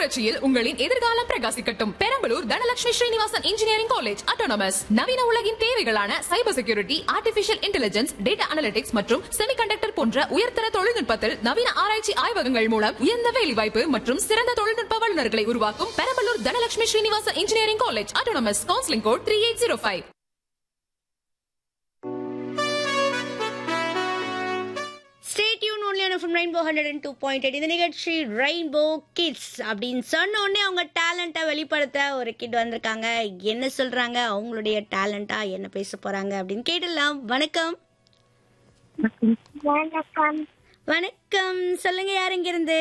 புரட்சியில் உங்களின் எதிர்காலம் பிரகாசிக்கட்டும் Perambalur Dhanalakshmi Srinivasan engineering college autonomous நவீன உலகின் தேவைகளான cyber security artificial intelligence data analytics மற்றும் செமிகண்டக்டர் போன்ற உயர்தர தொழில்நுட்பத்தில் நவீன ஆராய்ச்சி ஆய்வகங்கள் மூலம் உயர்ந்த வேலைவாய்ப்பு மற்றும் சிறந்த தொழில்நுட்ப வல்லுநர்களை உருவாக்கும் Perambalur Dhanalakshmi Srinivasan engineering college autonomous counselling code three eight zero five stay tune ஒன்லியான from rainbow hundred and two point eight இந்த நிகழ்ச்சி ரெயின்போ கிட்ஸ் அப்படின்னு சொன்ன உடனே அவங்க டேலண்ட்டை வெளிப்படுத்த ஒரு கிட் வந்திருக்காங்க என்ன சொல்றாங்க அவங்களுடைய டேலண்டா என்ன பேச போறாங்க அப்படின்னு கேட்டுடலாம் வணக்கம் வணக்கம் வணக்கம் சொல்லுங்க யார் இங்கிருந்து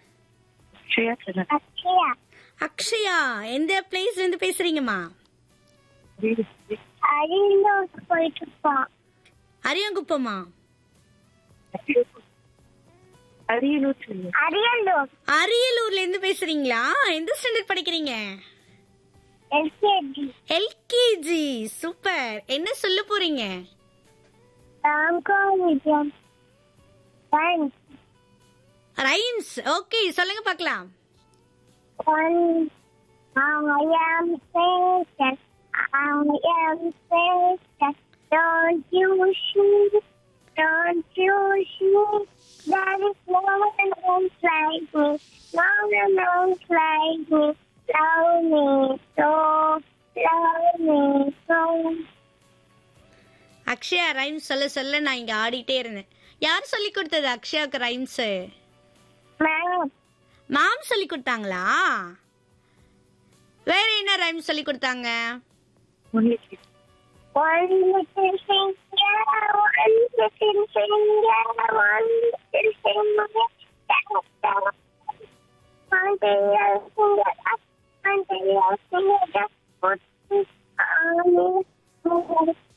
அக்ஷயா அக்ஷயா எந்த பிளேஸ்ல இருந்து பேசுறீங்கம்மா அரியலூர் போயிட்டு இருப்பான் அரியங்குப்பமா அரியலூர் அரியலூர் அரியலூர்ல இருந்து பேசுறீங்களா எந்த ஸ்டாண்டர்ட் படிக்கிறீங்க எல்கேஜி எல்கேஜி சூப்பர் என்ன சொல்ல போறீங்க ராம்கோ விஜயம் One, ரைம்ஸ் ஓகே சொல்லுங்க பார்க்கலாம் one, I am patient. I am patient. Don't you see? Don't you see? There is no one else like me. No one else like me. Love me so. Love me so. Akshaya rhymes சொல்ல சொல்ல நான் இங்க ஆடிட்டே இருந்தேன் யார் சொல்லி கொடுத்தது அக்ஷயாக்கு rhymes Ma'am, மாம் சொல்லி கொடுத்தாங்களா வேற என்ன ரைம்ஸ் சொல்லி கொடுத்தாங்க one little finger, one little finger, one little finger, down, down. One little finger up, one little finger down. Put it on me.